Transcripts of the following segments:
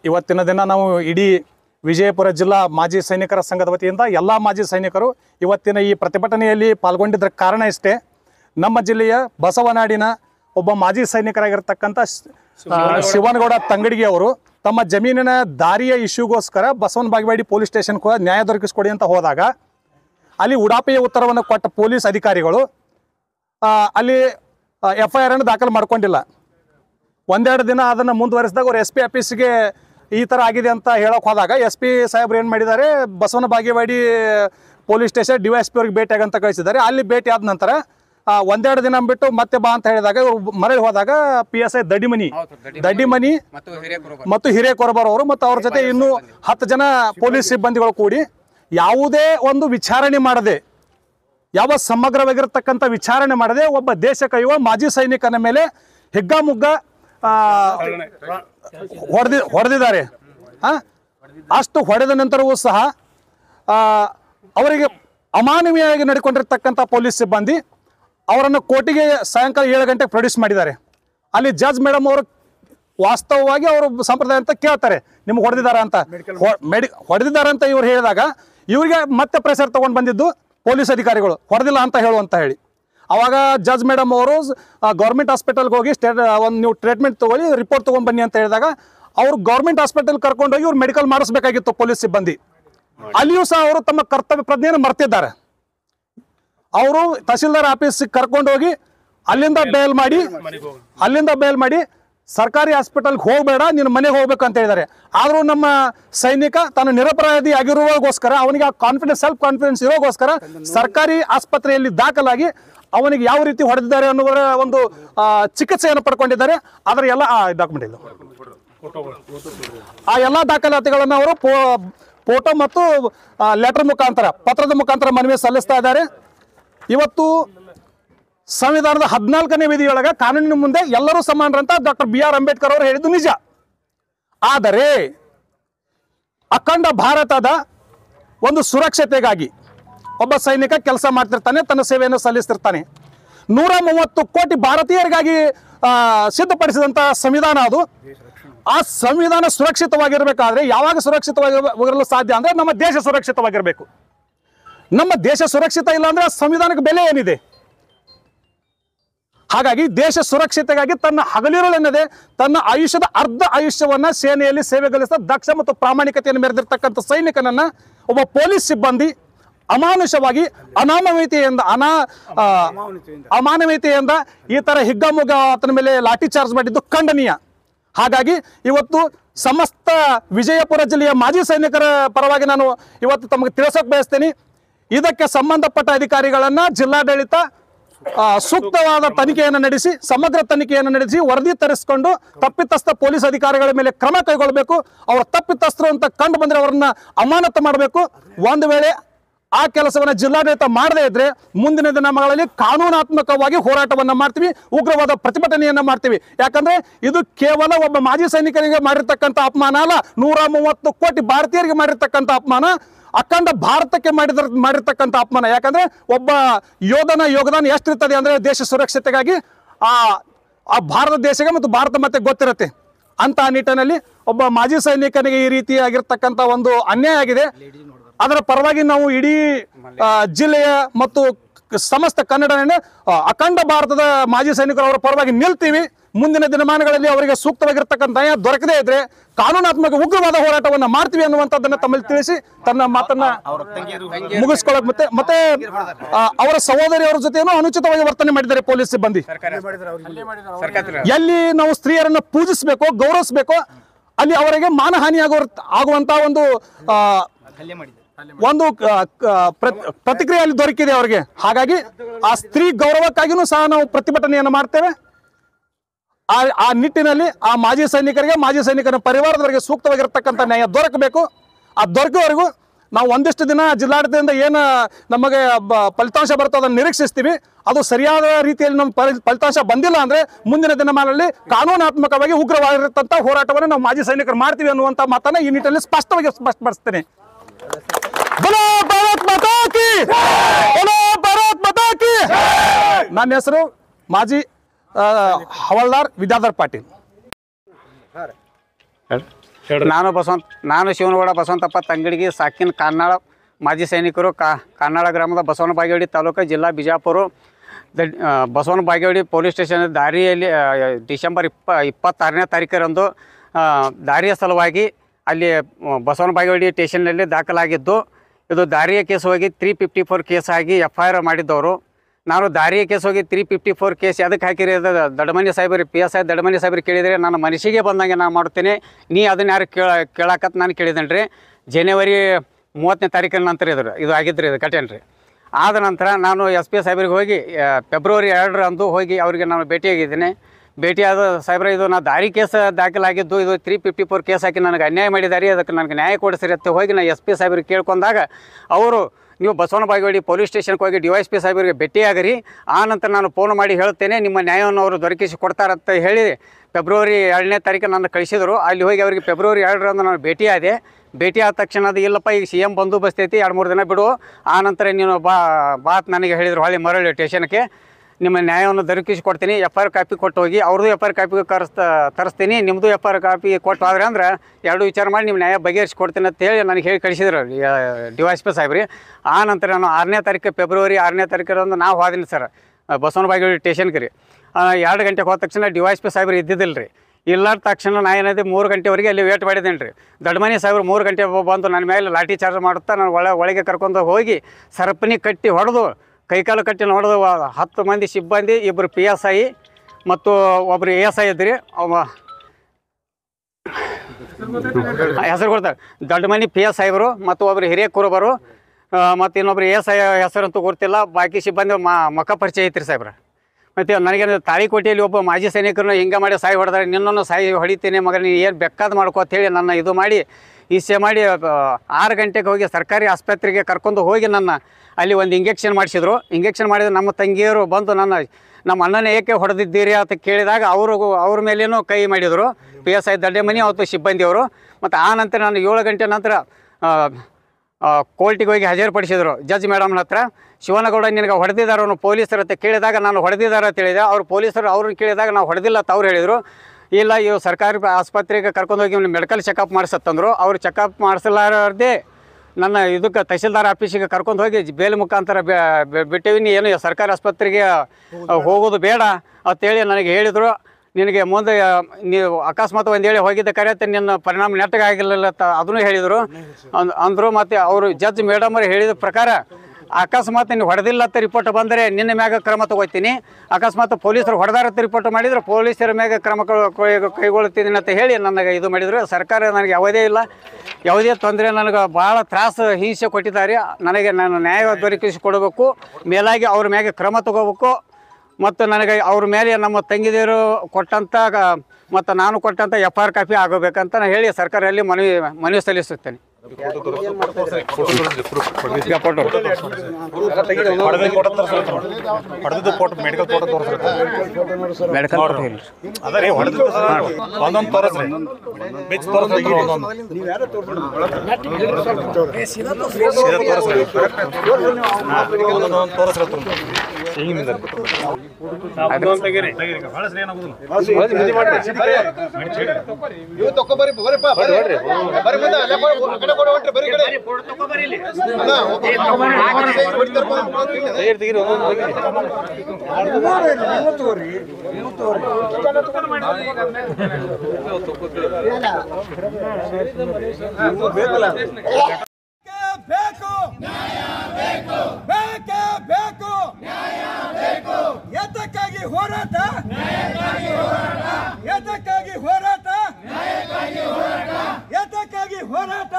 ಇವತ್ತಿನ ದಿನ ನಾವು ಇಡೀ ವಿಜಯಪುರ ಜಿಲ್ಲಾ ಮಾಜಿ ಸೈನಿಕರ ಸಂಘದ ವತಿಯಿಂದ ಎಲ್ಲ ಮಾಜಿ ಸೈನಿಕರು ಇವತ್ತಿನ ಈ ಪ್ರತಿಭಟನೆಯಲ್ಲಿ ಪಾಲ್ಗೊಂಡಿದ್ದರ ಕಾರಣ ಇಷ್ಟೇ ನಮ್ಮ ಜಿಲ್ಲೆಯ ಬಸವನಾಡಿನ ಒಬ್ಬ ಮಾಜಿ ಸೈನಿಕರಾಗಿರ್ತಕ್ಕಂಥ ಶ- ಆ, ಶಿವನಗೌಡ ತಂಗಡಿಗೆ ಅವರು ತಮ್ಮ ಜಮೀನಿನ ದಾರಿಯ ಇಶ್ಯೂಗೋಸ್ಕರ ಬಸವನ ಬಾಗೇವಾಡಿ ಪೊಲೀಸ್ ಸ್ಟೇಷನ್ ನ್ಯಾಯ ದೊರಕಿಸ್ಕೊಡಿ ಅಂತ ಹೋದಾಗ ಅಲ್ಲಿ ಉಡಾಪೆಯ ಉತ್ತರವನ್ನು ಕೊಟ್ಟ ಪೊಲೀಸ್ ಅಧಿಕಾರಿಗಳು ಆ, ಅಲ್ಲಿ ಎಫ್ ಐ ಆರ್ ಅನ್ನು ದಾಖಲು ಮಾಡ್ಕೊಂಡಿಲ್ಲ ಒಂದೆರಡು ದಿನ ಅದನ್ನು ಮುಂದುವರಿಸಿದಾಗ ಅವ್ರು ಎಸ್ ಪಿ ಆಫೀಸ್ಗೆ ಈ ಥರ ಆಗಿದೆ ಅಂತ ಹೇಳೋಕೆ ಹೋದಾಗ ಎಸ್ ಪಿ ಸಾಹೇಬ್ರು ಏನು ಮಾಡಿದ್ದಾರೆ Basavana Bagewadi police station D S P ಅವ್ರಿಗೆ ಭೇಟಿ ಆಗಂತ ಕಳಿಸಿದ್ದಾರೆ ಅಲ್ಲಿ ಭೇಟಿ ಆದ ನಂತರ ಆ, ಒಂದೆರಡು ದಿನ ಬಿಟ್ಟು ಮತ್ತೆ ಬಾ ಅಂತ ಹೇಳಿದಾಗ ಇವ್ರು ಮರಳಿ ಹೋದಾಗ P S I Daddimani Daddimani ಮತ್ತು ಹಿರಿಯಕರು ಮತ್ತು ಹಿರೇಕೊರಬರ್ ಅವರು ಮತ್ತು ಅವ್ರ ಜೊತೆ ಇನ್ನೂ ಹತ್ತು ಜನ ಪೊಲೀಸ್ ಸಿಬ್ಬಂದಿಗಳು ಕೂಡಿ ಯಾವುದೇ ಒಂದು ವಿಚಾರಣೆ ಮಾಡದೆ ಯಾವ ಸಮಗ್ರವಾಗಿರತಕ್ಕಂಥ ವಿಚಾರಣೆ ಮಾಡದೆ ಒಬ್ಬ ದೇಶ ಕೈಯುವ ಮಾಜಿ ಸೈನಿಕನ ಮೇಲೆ ಹಿಗ್ಗಾಮುಗ್ಗ ಹೊಡೆದಿ ಹೊಡೆದಿದ್ದಾರೆ ಆ? ಅಷ್ಟು ಹೊಡೆದ ನಂತರವೂ ಸಹ ಆ, ಅವರಿಗೆ ಅಮಾನವೀಯವಾಗಿ ನಡ್ಕೊಂಡಿರ್ತಕ್ಕಂಥ ಪೊಲೀಸ್ ಸಿಬ್ಬಂದಿ ಅವರನ್ನು ಕೋರ್ಟಿಗೆ ಸಾಯಂಕಾಲ ಏಳು ಗಂಟೆಗೆ ಪ್ರೊಡ್ಯೂಸ್ ಮಾಡಿದ್ದಾರೆ ಅಲ್ಲಿ ಜಡ್ಜ್ ಮೇಡಮ್ ಅವರು ವಾಸ್ತವವಾಗಿ ಅವರು ಸಂಪ್ರದಾಯ ಅಂತ ಕೇಳ್ತಾರೆ ನಿಮ್ಗೆ ಹೊಡೆದಿದ್ದಾರೆ ಅಂತ ಮೆಡಿ ಹೊಡೆದಿದ್ದಾರೆ ಅಂತ ಇವ್ರು ಹೇಳಿದಾಗ ಇವರಿಗೆ ಮತ್ತೆ ಪ್ರೆಷರ್ ತಗೊಂಡು ಬಂದಿದ್ದು ಪೊಲೀಸ್ ಅಧಿಕಾರಿಗಳು ಹೊಡೆದಿಲ್ಲ ಅಂತ ಹೇಳು ಅಂತ ಹೇಳಿ ಅವಾಗ ಜಡ್ಜ್ ಮೇಡಮ್ ಅವರು ಗೌರ್ಮೆಂಟ್ ಹಾಸ್ಪಿಟಲ್ಗೆ ಹೋಗಿ ಸ್ಟೇ ಒಂದು ನೀವು ಟ್ರೀಟ್ಮೆಂಟ್ ತಗೊಳ್ಳಿ ರಿಪೋರ್ಟ್ ತೊಗೊಂಡು ಬನ್ನಿ ಅಂತ ಹೇಳಿದಾಗ ಅವ್ರು ಗೌರ್ಮೆಂಟ್ ಹಾಸ್ಪಿಟಲ್ ಕರ್ಕೊಂಡೋಗಿ ಇವ್ರು ಮೆಡಿಕಲ್ ಮಾಡಿಸ್ಬೇಕಾಗಿತ್ತು ಪೊಲೀಸ್ ಸಿಬ್ಬಂದಿ ಅಲ್ಲಿಯೂ ಸಹ ಅವರು ತಮ್ಮ ಕರ್ತವ್ಯ ಪ್ರಜ್ಞೆಯನ್ನು ಮರ್ತಿದ್ದಾರೆ ಅವರು ತಹಸೀಲ್ದಾರ್ ಆಫೀಸಿಗೆ ಕರ್ಕೊಂಡೋಗಿ ಅಲ್ಲಿಂದ ಬೇಲ್ ಮಾಡಿ ಅಲ್ಲಿಂದ ಬೇಲ್ ಮಾಡಿ ಸರ್ಕಾರಿ ಹಾಸ್ಪಿಟಲ್ಗೆ ಹೋಗಬೇಡ ನೀನು ಮನೆಗೆ ಹೋಗ್ಬೇಕು ಅಂತ ಹೇಳಿದ್ದಾರೆ ಆದರೂ ನಮ್ಮ ಸೈನಿಕ ತಾನು ನಿರಪರಾಧಿ ಆಗಿರುವಾಗೋಸ್ಕರ ಅವನಿಗೆ ಆ ಕಾನ್ಫಿಡೆನ್ಸ್ ಸೆಲ್ಫ್ ಕಾನ್ಫಿಡೆನ್ಸ್ ಇರೋಗೋಸ್ಕರ ಸರ್ಕಾರಿ ಆಸ್ಪತ್ರೆಯಲ್ಲಿ ದಾಖಲಾಗಿ ಅವನಿಗೆ ಯಾವ ರೀತಿ ಹೊಡೆದಿದ್ದಾರೆ ಅನ್ನುವ ಒಂದು ಆ, ಚಿಕಿತ್ಸೆಯನ್ನು ಪಡ್ಕೊಂಡಿದ್ದಾರೆ ಅದರ ಎಲ್ಲ ಡಾಕ್ಯುಮೆಂಟ್ ಇಲ್ಲ ಆ ಎಲ್ಲ ದಾಖಲಾತಿಗಳನ್ನು ಅವರು ಫೋಟೋ ಮತ್ತು ಲೆಟರ್ ಮುಖಾಂತರ ಪತ್ರದ ಮುಖಾಂತರ ಮನವಿ ಸಲ್ಲಿಸ್ತಾ ಇದ್ದಾರೆ ಇವತ್ತು ಸಂವಿಧಾನದ ಹದಿನಾಲ್ಕನೇ ವಿಧಿಯೊಳಗೆ ಕಾನೂನಿನ ಮುಂದೆ ಎಲ್ಲರೂ ಸಮಾನರಂತ ಡಾಕ್ಟರ್ ಬಿ ಆರ್ ಅಂಬೇಡ್ಕರ್ ಅವರು ಹೇಳಿದ್ದು ನಿಜ ಆದರೆ ಅಖಂಡ ಭಾರತದ ಒಂದು ಸುರಕ್ಷತೆಗಾಗಿ ಒಬ್ಬ ಸೈನಿಕ ಕೆಲಸ ಮಾಡ್ತಿರ್ತಾನೆ ತನ್ನ ಸೇವೆಯನ್ನು ಸಲ್ಲಿಸ್ತಿರ್ತಾನೆ ನೂರ ಮೂವತ್ತು ಕೋಟಿ ಭಾರತೀಯರಿಗಾಗಿ ಆ, ಸಿದ್ಧಪಡಿಸಿದಂಥ ಸಂವಿಧಾನ ಅದು ಆ ಸಂವಿಧಾನ ಸುರಕ್ಷಿತವಾಗಿರಬೇಕಾದ್ರೆ ಯಾವಾಗ ಸುರಕ್ಷಿತವಾಗಿರಲು ಸಾಧ್ಯ ಅಂದ್ರೆ ನಮ್ಮ ದೇಶ ಸುರಕ್ಷಿತವಾಗಿರಬೇಕು ನಮ್ಮ ದೇಶ ಸುರಕ್ಷಿತ ಇಲ್ಲ ಅಂದ್ರೆ ಆ ಸಂವಿಧಾನಕ್ಕೆ ಬೆಲೆ ಏನಿದೆ ಹಾಗಾಗಿ ದೇಶ ಸುರಕ್ಷತೆಗಾಗಿ ತನ್ನ ಹಗಲಿರುಳೆನ್ನದೆ ತನ್ನ ಆಯುಷ್ಯದ ಅರ್ಧ ಆಯುಷ್ಯವನ್ನ ಸೇನೆಯಲ್ಲಿ ಸೇವೆಗಳಿಸಿದ ದಕ್ಷ ಮತ್ತು ಪ್ರಾಮಾಣಿಕತೆಯನ್ನು ಮೆರೆದಿರ್ತಕ್ಕಂಥ ಸೈನಿಕನನ್ನ ಒಬ್ಬ ಪೊಲೀಸ್ ಸಿಬ್ಬಂದಿ ಅಮಾನುಷವಾಗಿ ಅನಾಮವೀಯತೆಯಿಂದ ಅನಾ ಆ, ಅಮಾನವೀಯತೆಯಿಂದ ಈ ತರ ಹಿಗ್ಗಾಮುಗ್ಗ ಆತನ ಮೇಲೆ ಲಾಠಿ ಚಾರ್ಜ್ ಮಾಡಿದ್ದು ಖಂಡನೀಯ ಹಾಗಾಗಿ ಇವತ್ತು ಸಮಸ್ತ ವಿಜಯಪುರ ಜಿಲ್ಲೆಯ ಮಾಜಿ ಸೈನಿಕರ ಪರವಾಗಿ ನಾನು ಇವತ್ತು ತಮಗೆ ತಿಳಿಸೋಕೆ ಬಯಸ್ತೇನೆ ಇದಕ್ಕೆ ಸಂಬಂಧಪಟ್ಟ ಅಧಿಕಾರಿಗಳನ್ನ ಜಿಲ್ಲಾಡಳಿತ ಆ, ಸೂಕ್ತವಾದ ತನಿಖೆಯನ್ನು ನಡೆಸಿ ಸಮಗ್ರ ತನಿಖೆಯನ್ನು ನಡೆಸಿ ವರದಿ ತರಿಸಿಕೊಂಡು ತಪ್ಪಿತಸ್ಥ ಪೊಲೀಸ್ ಅಧಿಕಾರಿಗಳ ಮೇಲೆ ಕ್ರಮ ಕೈಗೊಳ್ಳಬೇಕು ಅವರ ತಪ್ಪಿತಸ್ಥರು ಅಂತ ಕಂಡು ಬಂದ್ರೆ ಅವರನ್ನ ಅಮಾನತು ಮಾಡಬೇಕು ಒಂದು ವೇಳೆ ಆ ಕೆಲಸವನ್ನ ಜಿಲ್ಲಾಡಳಿತ ಮಾಡದೇ ಇದ್ರೆ ಮುಂದಿನ ದಿನಗಳಲ್ಲಿ ಕಾನೂನಾತ್ಮಕವಾಗಿ ಹೋರಾಟವನ್ನ ಮಾಡ್ತೀವಿ ಉಗ್ರವಾದ ಪ್ರತಿಭಟನೆಯನ್ನ ಮಾಡ್ತೀವಿ ಯಾಕಂದ್ರೆ ಇದು ಕೇವಲ ಒಬ್ಬ ಮಾಜಿ ಸೈನಿಕರಿಗೆ ಮಾಡಿರ್ತಕ್ಕಂಥ ಅಪಮಾನ ಅಲ್ಲ ನೂರ ಮೂವತ್ತು ಕೋಟಿ ಭಾರತೀಯರಿಗೆ ಮಾಡಿರ್ತಕ್ಕಂಥ ಅಪಮಾನ ಅಖಂಡ ಭಾರತಕ್ಕೆ ಮಾಡಿದ ಮಾಡಿರ್ತಕ್ಕಂಥ ಅಪಮಾನ ಯಾಕಂದ್ರೆ ಒಬ್ಬ ಯೋಧನ ಯೋಗದಾನ ಎಷ್ಟಿರ್ತದೆ ಅಂದ್ರೆ ದೇಶ ಸುರಕ್ಷತೆಗಾಗಿ ಆ ಆ ಭಾರತ ದೇಶಕ್ಕೆ ಮತ್ತು ಭಾರತ ಮತ್ತೆ ಗೊತ್ತಿರುತ್ತೆ ಅಂತ ನಿಟ್ಟಿನಲ್ಲಿ ಒಬ್ಬ ಮಾಜಿ ಸೈನಿಕನಿಗೆ ಈ ರೀತಿಯಾಗಿರ್ತಕ್ಕಂಥ ಒಂದು ಅನ್ಯಾಯ ಆಗಿದೆ ಅದರ ಪರವಾಗಿ ನಾವು ಇಡೀ ಆ, ಜಿಲ್ಲೆಯ ಮತ್ತು ಕ- ಸಮಸ್ತ ಕನ್ನಡ ಅಖಂಡ ಭಾರತದ ಮಾಜಿ ಸೈನಿಕರು ಅವರ ಪರವಾಗಿ ನಿಲ್ತೀವಿ ಮುಂದಿನ ದಿನಮಾನಗಳಲ್ಲಿ ಅವರಿಗೆ ಸೂಕ್ತವಾಗಿರ್ತಕ್ಕಂಥ ನ್ಯಾಯ ದೊರಕದೇ ಇದ್ರೆ ಕಾನೂನಾತ್ಮಕ ಉಗ್ರವಾದ ಹೋರಾಟವನ್ನ ಮಾಡ್ತೀವಿ ಅನ್ನುವಂಥದ್ದನ್ನ ತಮ್ಮಲ್ಲಿ ತಿಳಿಸಿ ತನ್ನ ಮಾತನ್ನ ಮುಗಿಸ್ಕೊಳ್ಳಕ್ ಮತ್ತೆ ಮತ್ತೆ ಆ, ಅವರ ಸಹೋದರಿಯವರ ಜೊತೆನೂ ಅನುಚಿತವಾಗಿ ವರ್ತನೆ ಮಾಡಿದ್ದಾರೆ ಪೊಲೀಸ್ ಸಿಬ್ಬಂದಿ ಸರ್ಕಾರ ಎಲ್ಲಿ ನಾವು ಸ್ತ್ರೀಯರನ್ನ ಪೂಜಿಸಬೇಕು ಗೌರವಿಸಬೇಕು ಅಲ್ಲಿ ಅವರಿಗೆ ಮಾನಹಾನಿ ಆಗೋ ಆಗುವಂತ ಒಂದು ಆ, ಒಂದು ಆ, ಆ, ಪ್ರತ್- ಪ್ರತಿಕ್ರಿಯೆ ಅಲ್ಲಿ ದೊರಕಿದೆ ಅವರಿಗೆ ಹಾಗಾಗಿ ಆ ಸ್ತ್ರೀ ಗೌರವಕ್ಕಾಗಿನೂ ಸಹ ನಾವು ಪ್ರತಿಭಟನೆಯನ್ನು ಮಾಡ್ತೇವೆ ಆ ಆ ನಿಟ್ಟಿನಲ್ಲಿ ಆ ಮಾಜಿ ಸೈನಿಕರಿಗೆ ಮಾಜಿ ಸೈನಿಕರ ಪರಿವಾರದವರಿಗೆ ಸೂಕ್ತವಾಗಿರ್ತಕ್ಕಂಥ ನ್ಯಾಯ ದೊರಕಬೇಕು ಆ ದೊರಕುವವರೆಗೂ ನಾವು ಒಂದಿಷ್ಟು ದಿನ ಜಿಲ್ಲಾಡಳಿತದಿಂದ ಏನು ನಮಗೆ ಬ- ಫಲಿತಾಂಶ ಬರ್ತದೆ ಅದನ್ನು ನಿರೀಕ್ಷಿಸ್ತೀವಿ ಅದು ಸರಿಯಾದ ರೀತಿಯಲ್ಲಿ ನಮ್ಮ ಫಲಿ- ಫಲಿತಾಂಶ ಬಂದಿಲ್ಲ ಅಂದ್ರೆ ಮುಂದಿನ ದಿನಮಾನಗಳಲ್ಲಿ ಕಾನೂನಾತ್ಮಕವಾಗಿ ಉಗ್ರವಾಗಿರ್ತಂಥ ಹೋರಾಟವನ್ನು ನಾವು ಮಾಜಿ ಸೈನಿಕರು ಮಾಡ್ತೀವಿ ಅನ್ನುವಂಥ ಮಾತನ್ನ ಈ ನಿಟ್ಟಿನಲ್ಲಿ ಸ್ಪಷ್ಟವಾಗಿ ಸ್ಪಷ್ಟಪಡಿಸ್ತೇನೆ ಬಲೋ ಭಾರತ್ ಮಾತಾ ಕಿ ಬಲೋ ಭಾರತ್ ಮಾತಾ ಕಿ ನನ್ನ ಹೆಸರು ಮಾಜಿ ಆ, ಹವಲ್ದಾರ್ ವಿದ್ಯಾಧರ್ ಪಾಟೀಲ್ ನಾನು ಬಸವಂತ ನಾನು ಶಿವನಗೌಡ ಬಸವಂತಪ್ಪ ತಂಗಡಿಗೆ ಸಾಕಿನ ಕನ್ನಾಳ ಮಾಜಿ ಸೈನಿಕರು ಕಾ ಕನ್ನಾಳ ಗ್ರಾಮದ ಬಸವನ ಬಾಗೇವಾಡಿ ತಾಲೂಕು ಜಿಲ್ಲಾ ಬಿಜಾಪುರ ದ ಆ, ಬಸವನ ಬಾಗೇವಾಡಿ ಪೊಲೀಸ್ ಸ್ಟೇಷನ್ ದಾರಿಯಲ್ಲಿ ಆ, ಡಿಸೆಂಬರ್ ಇಪ್ಪ ಇಪ್ಪತ್ತಾರನೇ ತಾರೀಕರಂದು ಆ, ದಾರಿಯ ಸಲುವಾಗಿ ಅಲ್ಲಿ ಆ, ಬಸವನ ಬಾಗೇವಾಡಿ ಸ್ಟೇಷನ್ನಲ್ಲಿ ದಾಖಲಾಗಿದ್ದು ಇದು ದಾರಿಯ ಕೇಸ್ ಹೋಗಿ ತ್ರೀ ಫಿಫ್ಟಿ ಫೋರ್ ಕೇಸ್ ಆಗಿ ಎಫ್ ಐ ಆರ್ ಮಾಡಿದ್ದವರು ನಾನು ದಾರಿಯ ಕೇಸ್ ಹೋಗಿ ತ್ರೀ ಫಿಫ್ಟಿ ಫೋರ್ ಕೇಸ್ ಅದಕ್ಕೆ ಹಾಕಿರಿ ಅದು ದಡಮನಿ ಸಾಹೇಬರು ಪಿ ಎಸ್ ಐ ದಡಮನಿ ಸಾಹೇಬರು ಕೇಳಿದರೆ ನನ್ನ ಮನಸ್ಸಿಗೆ ಬಂದಂಗೆ ನಾನು ಮಾಡ್ತೇನೆ ನೀ ಅದನ್ನ ಯಾರು ಕೇಳ ಕೇಳಾಕತ್ ನಾನು ಕೇಳಿದ್ದೇನೆ ರೀ ಜನವರಿ ಮೂವತ್ತನೇ ತಾರೀಕಿನ ನಂತರ ಇದ್ರು ಇದು ಆಗಿದ್ರಿ ಇದು ಘಟನೆ ರೀ ಆದ ನಂತರ ನಾನು ಎಸ್ ಪಿ ಸಾಹೇಬ್ರಿಗೆ ಹೋಗಿ ಆ, ಫೆಬ್ರವರಿ ಎರಡರಂದು ಹೋಗಿ ಅವರಿಗೆ ನಾನು ಭೇಟಿಯಾಗಿದ್ದೀನಿ ಭೇಟಿಯಾದ ಸಾಹೇಬ್ರೆ ಇದು ನಾ ದಾರಿ ಕೇಸ್ ದಾಖಲಾಗಿದ್ದು ಇದು ತ್ರೀ ಫಿಫ್ಟಿ ಫೋರ್ ಕೇಸ್ ಹಾಕಿ ನನಗೆ ಅನ್ಯಾಯ ಮಾಡಿದ್ದಾರೆ ಅದಕ್ಕೆ ನನಗೆ ನ್ಯಾಯ ಕೊಡಿಸ್ರಿ ಅಂತ ಹೋಗಿ ನಾ ಎಸ್ ಪಿ ಸಾಹೇಬ್ರಿಗೆ ಕೇಳ್ಕೊಂಡಾಗ ಅವರು ನೀವು ಬಸವನ ಬಾಗೇವಾಡಿ ಪೊಲೀಸ್ ಸ್ಟೇಷನ್ಗೆ ಹೋಗಿ ಡಿ ವೈ ಎಸ್ ಪಿ ಸಾಹೇಬರಿಗೆ ಭೇಟಿಯಾಗಿರಿ ಆ ನಂತರ ನಾನು ಫೋನ್ ಮಾಡಿ ಹೇಳ್ತೇನೆ ನಿಮ್ಮ ನ್ಯಾಯವನ್ನು ಅವರು ದೊರಕಿಸಿ ಕೊಡ್ತಾರಂತ ಹೇಳಿ ಫೆಬ್ರವರಿ ಎರಡನೇ ತಾರೀಕು ನನ್ನ ಕಳಿಸಿದರು ಅಲ್ಲಿ ಹೋಗಿ ಅವರಿಗೆ ಫೆಬ್ರವರಿ ಎರಡರಂದು ನಾನು ಭೇಟಿಯಾದೆ ಭೇಟಿ ಆದ ತಕ್ಷಣ ಅದು ಇಲ್ಲಪ್ಪ ಈಗ ಸಿ ಎಮ್ ಬಂದೋಬಸ್ತ್ ಐತಿ ಎರಡು ಮೂರು ದಿನ ಬಿಡು ಆ ನಂತರ ನೀನು ಬಾ ಬಾತ್ ನನಗೆ ಹೇಳಿದ್ರು ಹೊಳ್ಳಿ ಮರಳಿ ಸ್ಟೇಷನ್ಗೆ ನಿಮ್ಮ ನ್ಯಾಯವನ್ನು ದೊರಕಿಸಿ ಕೊಡ್ತೀನಿ ಎಫ್ ಐ ಆರ್ ಕಾಪಿ ಕೊಟ್ಟು ಹೋಗಿ ಅವ್ರದ್ದು ಎಫ್ ಐ ಆರ್ ಕಾಪಿ ಕರೆಸ್ತಾ ತರಿಸ್ತೀನಿ ನಿಮ್ಮದು ಎಫ್ ಐ ಆರ್ ಕಾಪಿ ಕೊಟ್ಟು ಹೋದ್ರೆ ಅಂದ್ರೆ ಎರಡು ವಿಚಾರ ಮಾಡಿ ನಿಮ್ಮ ನ್ಯಾಯ ಬಗೆಹರಿಸಿ ಕೊಡ್ತೀನಿ ಅಂತ ಹೇಳಿ ನನಗೆ ಹೇಳಿ ಕಳಿಸಿದ್ರು ಡಿ ವೈ ಎಸ್ ಪಿ ಸಾಹೇಬ್ರಿ ಆ ನಂತರ ನಾನು ಆರನೇ ತಾರೀಕು ಫೆಬ್ರವರಿ ಆರನೇ ತಾರೀಕರಂದು ನಾವು ಹೋದಿನಿ ಸರ್ ಬಸವನ ಬಾಗೇವಾಡಿ ಸ್ಟೇಷನ್ಗೆ ರೀ ಆ, ಎರಡು ಗಂಟೆಗೆ ಹೋದ ತಕ್ಷಣ ಡಿ ವೈ ಎಸ್ ಪಿ ಸಾಹೇಬ್ರು ಇದ್ದಿದ್ದಿಲ್ಲ ರೀ ಇಲ್ಲಾದ ತಕ್ಷಣ ನಾ ಏನಿದೆ ಮೂರು ಗಂಟೆವರೆಗೆ ಅಲ್ಲಿ ವೇಟ್ ಮಾಡಿದ್ದೇನೆ ರೀ ದೊಡ್ಡಮನಿ ಸಾಹೇಬ್ರು ಮೂರು ಗಂಟೆ ಬಂದು ನನ್ನ ಮೇಲೆ ಲಾಠಿ ಚಾರ್ಜ್ ಮಾಡುತ್ತಾ ನಾನು ಒಳ ಒಳಗೆ ಕರ್ಕೊಂಡು ಹೋಗಿ ಸರಪಣಿ ಕಟ್ಟಿ ಹೊಡೆದು ಕೈಕಾಲು ಕಟ್ಟಿ ಹೊಡೆದು ವ- ಹತ್ತು ಮಂದಿ ಸಿಬ್ಬಂದಿ ಇಬ್ಬರು ಪಿ ಎಸ್ ಐ ಮತ್ತು ಒಬ್ಬರು ಎ ಎಸ್ ಐ ಇದ್ರಿ ಅವ ಹೆಸರು ಕೊಡ್ತಾರೆ ದೊಡ್ಡ ಮನಿ ಪಿ ಎಸ್ ಸಾಹೇಬರು ಮತ್ತು ಒಬ್ಬರು ಹಿರಿಯ ಕುರುಬರು ಮತ್ತು ಇನ್ನೊಬ್ರು ಎಸ್ ಐ ಹೆಸರಂತೂ ಗೊತ್ತಿಲ್ಲ ಬಾಕಿ ಸಿಬ್ಬಂದಿ ಮಾ ಮಕ್ಕ ಪರಿಚಯ ಐತ್ರಿ ಸಾಹೇಬ್ರ ಮತ್ತು ನನಗೆ ತಾಳಿಕೋಟೆಯಲ್ಲಿ ಒಬ್ಬ ಮಾಜಿ ಸೈನಿಕರನ್ನು ಹಿಂಗೆ ಮಾಡಿ ಸಾಯಿ ಹೊಡೆದಾರೆ ನಿನ್ನನ್ನು ಸಾಯಿ ಹೊಡಿತೀನಿ ಮಗ ನೀನು ಏನು ಬೇಕಾದ ಮಾಡ್ಕೋ ಅಂತ ಹೇಳಿ ನನ್ನ ಇದು ಮಾಡಿ ಈಸೆ ಮಾಡಿ ಆ, ಆರು ಗಂಟೆಗೆ ಹೋಗಿ ಸರ್ಕಾರಿ ಆಸ್ಪತ್ರೆಗೆ ಕರ್ಕೊಂಡು ಹೋಗಿ ನನ್ನ ಅಲ್ಲಿ ಒಂದು ಇಂಜೆಕ್ಷನ್ ಮಾಡಿಸಿದ್ರು ಇಂಜೆಕ್ಷನ್ ಮಾಡಿದ ನಮ್ಮ ತಂಗಿಯರು ಬಂದು ನನ್ನ ನಮ್ಮ ಅಣ್ಣನ ಏಕೆ ಹೊಡೆದಿದ್ದೀರಿ ಅಂತ ಕೇಳಿದಾಗ ಅವರು ಅವ್ರ ಮೇಲೇನೂ ಕೈ ಮಾಡಿದರು ಪಿ ಎಸ್ ಐ ದಡ್ಡೆಮನಿ ಅವತ್ತು ಸಿಬ್ಬಂದಿಯವರು ಮತ್ತು ಆ ನಂತರ ನಾನು ಏಳು ಗಂಟೆ ನಂತರ ಆ, ಕೋರ್ಟಿಗೆ ಹೋಗಿ ಹಾಜರುಪಡಿಸಿದರು ಜಡ್ಜ್ ಮೇಡಮ್ನ ಹತ್ರ ಶಿವನಗೌಡ ನಿನಗೆ ಹೊಡೆದಿದ್ದಾರೆ ಅವನು ಪೊಲೀಸರ ಹತ್ರ ಕೇಳಿದಾಗ ನಾನು ಹೊಡೆದಿದ್ದಾರೆ ಅಂತ ಹೇಳಿದೆ ಅವ್ರು ಪೊಲೀಸರು ಅವ್ರನ್ನ ಕೇಳಿದಾಗ ನಾವು ಹೊಡೆದಿಲ್ಲ ಅಂತ ಅವ್ರು ಹೇಳಿದರು ಇಲ್ಲ ಇವು ಸರ್ಕಾರಿ ಆಸ್ಪತ್ರೆಗೆ ಕರ್ಕೊಂಡು ಹೋಗಿ ಮೆಡಿಕಲ್ ಚೆಕಪ್ ಮಾಡಿಸತ್ತಂದ್ರು ಅವ್ರು ಚೆಕಪ್ ಮಾಡಿಸಲಾರದೆ ನನ್ನ ಇದಕ್ಕೆ ತಹಸೀಲ್ದಾರ್ ಆಫೀಸಿಗೆ ಕರ್ಕೊಂಡು ಹೋಗಿ ಜ್- ಬೇಲ್ ಮುಖಾಂತರ ಬೆ- ಬೆ- ಬಿಟ್ಟಿವಿ ನೀ ಏನು ಸರ್ಕಾರಿ ಆಸ್ಪತ್ರೆಗೆ ಆ, ಹೋಗೋದು ಬೇಡ ಅಂತೇಳಿ ನನಗೆ ಹೇಳಿದರು ನಿನಗೆ ಮುಂದೆ ಆ, ನೀವು ಅಕಸ್ಮಾತ್ ಒಂದು ಹೇಳಿ ಹೋಗಿದ್ದ ಕರೆಯತ್ತೆ ನಿನ್ನ ಪರಿಣಾಮ ನೆಟ್ಟಗೆ ಆಗಿರಲಿಲ್ಲ ಅಂತ ಅದನ್ನು ಹೇಳಿದರು ಅಂದ್ ಅಂದರು ಮತ್ತು ಅವರು ಜಡ್ಜ್ ಮೇಡಮರು ಹೇಳಿದ ಪ್ರಕಾರ ಅಕಸ್ಮಾತ್ ನೀವು ಹೊಡೆದಿಲ್ಲ ಅಂತ ರಿಪೋರ್ಟ್ ಬಂದರೆ ನಿನ್ನ ಮ್ಯಾಗ ಕ್ರಮ ತಗೋತೀನಿ ಅಕಸ್ಮಾತ್ ಪೊಲೀಸರು ಹೊಡೆದಾರತ್ತ ರಿಪೋರ್ಟ್ ಮಾಡಿದ್ರೆ ಪೊಲೀಸರ ಮ್ಯಾಗ ಕ್ರಮ ಕೈ- ಕೈ- ಕೈಗೊಳ್ತೀನಿ ಅಂತ ಹೇಳಿ ನನಗೆ ಇದು ಮಾಡಿದರು ಸರ್ಕಾರ ನನಗೆ ಯಾವುದೇ ಇಲ್ಲ ಯಾವುದೇ ತೊಂದರೆ ನನಗೆ ಭಾಳ ತ್ರಾಸು ಹಿಂಸೆ ಕೊಟ್ಟಿದ್ದಾರೆ ನನಗೆ ನಾನು ನ್ಯಾಯ ದೊರಕಿಸಿ ಕೊಡಬೇಕು ಮೇಲಾಗಿ ಅವ್ರ ಮ್ಯಾಗೆ ಕ್ರಮ ತಗೋಬೇಕು ಮತ್ತು ನನಗೆ ಅವ್ರ ಮೇಲೆ ನಮ್ಮ ತಂಗಿದಿರು ಕೊಟ್ಟಂಥ ಮತ್ತು ನಾನು ಕೊಟ್ಟಂಥ ಎಫ್ ಆರ್ ಕಾಪಿ ಆಗೋಬೇಕಂತ ನಾನು ಹೇಳಿ ಸರ್ಕಾರದಲ್ಲಿ ಮನವಿ ಮನವಿ ಸಲ್ಲಿಸುತ್ತೇನೆ ಈಗ ಫೋಟೋ ಹೊಡೆದಿದ್ದು ಫೋಟೋ ಮೆಡಿಕಲ್ ಫೋಟೋ ತೋರಿಸ್ರಿ ಮೆಡಿಕಲ್ ಅದ ರೀ ಹೊಡೆದಿದ್ದು ಒಂದೊಂದು ತೋರಿಸ್ರಿ ಬಿಚ್ ತೋರಿಸ್ರಿ ಒಂದೊಂದು ಸೀದಾ ತೋರಿಸ್ರಿ ಒಂದೊಂದು ತೋರಿಸ್ರಿ ಹಿಂಗಿಂದ ಬಳಸ್ರಿ ಏನಾಗುದಿಲ್ಲ ಬೇಕು ಬೇಕೇ ಬೇಕು ಎದಕ್ಕಾಗಿ ಹೋರಾಟ ಎದಕ್ಕಾಗಿ ಹೋರಾಟ ಎದಕ್ಕಾಗಿ ಹೋರಾಟ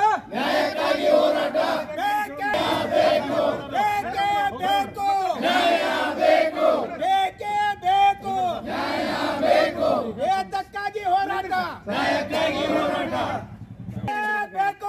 ಬೇಕೇ ಬೇಕು ಬೇಕೇ ಬೇಕು ಬೇಕೇ ಬೇಕು ಎದಕ್ಕಾಗಿ ಹೋರಾಟ ಬೇಕು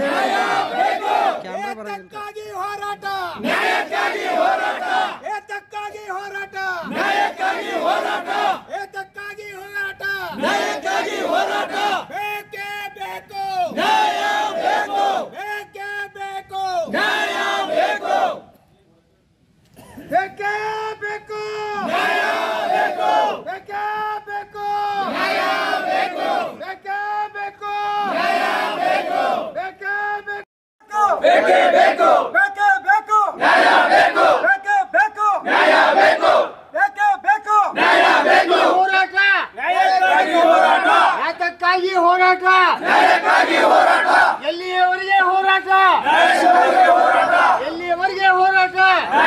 ಏತಕ್ಕಾಗಿ ಹೋರಾಟ ನ್ಯಾಯಕ್ಕಾಗಿ ಹೋರಾಟ ಏತಕ್ಕಾಗಿ ಹೋರಾಟ ನ್ಯಾಯಕ್ಕಾಗಿ ಹೋರಾಟ ಏತಕ್ಕಾಗಿ ಹೋರಾಟ ನ್ಯಾಯಕ್ಕಾಗಿ ಹೋರಾಟ ಬೇಕೇ ಬೇಕು ನ್ಯಾಯ ಬೇಕು ಬೇಕೇ ಬೇಕು ನ್ಯಾಯ ಬೇಕು ಬೇಕೇ ಬೇಕು ನ್ಯಾಯ ಬೇಕು ಬೇಕೇ ಬೇಕು ನ್ಯಾಯ ಬೇಕು ಬೇಕೇ ಬೇಕು ನ್ಯಾಯ ಬೇಕೇ ಬೇಕು ಬೇಕೇ ಬೇಕು ನ್ಯಾಯ ಬೇಕು ಬೇಕೇ ಬೇಕು ನ್ಯಾಯ ಬೇಕು ಬೇಕೇ ಬೇಕು ನ್ಯಾಯ ಬೇಕು ಹೋರಾಟ ನ್ಯಾಯಕ್ಕಾಗಿ ಹೋರಾಟ ಯಾತಕ್ಕಾಗಿ ಹೋರಾಟ ನ್ಯಾಯಕ್ಕಾಗಿ ಹೋರಾಟ ಎಲ್ಲಿಯವರೆಗೆ ಹೋರಾಟ ಎಲ್ಲಿಯವರೆಗೆ ಹೋರಾಟ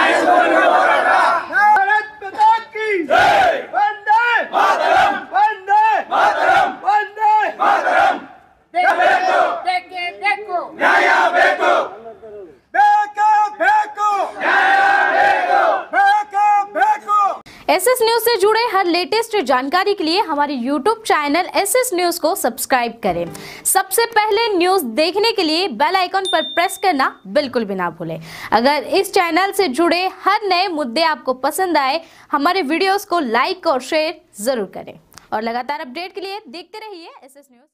ಭಾರತ್ ಮಾತಾ ಕಿ ವಂದೇ ಮಾತರಂ ವಂದೇ ಮಾತರಂ ವಂದೇ ಮಾತರಂ ಬೇಕು ಬೇಕೇ ಬೇಕು ನ್ಯಾಯ ಬೇಕು ಬೇಕೇ ಬೇಕು ನ್ಯಾಯ ಬೇಕು ಬೇಕೇ ಬೇಕು एस एस न्यूज से जुड़े हर लेटेस्ट जानकारी के लिए हमारे YouTube channel S S news को सब्सक्राइब करें सबसे पहले न्यूज देखने के लिए बेल आइकन पर प्रेस करना बिल्कुल भी ना भूलें अगर इस चैनल से जुड़े हर नए मुद्दे आपको पसंद आए हमारे वीडियोस को लाइक और शेयर जरूर करें और लगातार अपडेट के लिए देखते रहिए एस एस न्यूज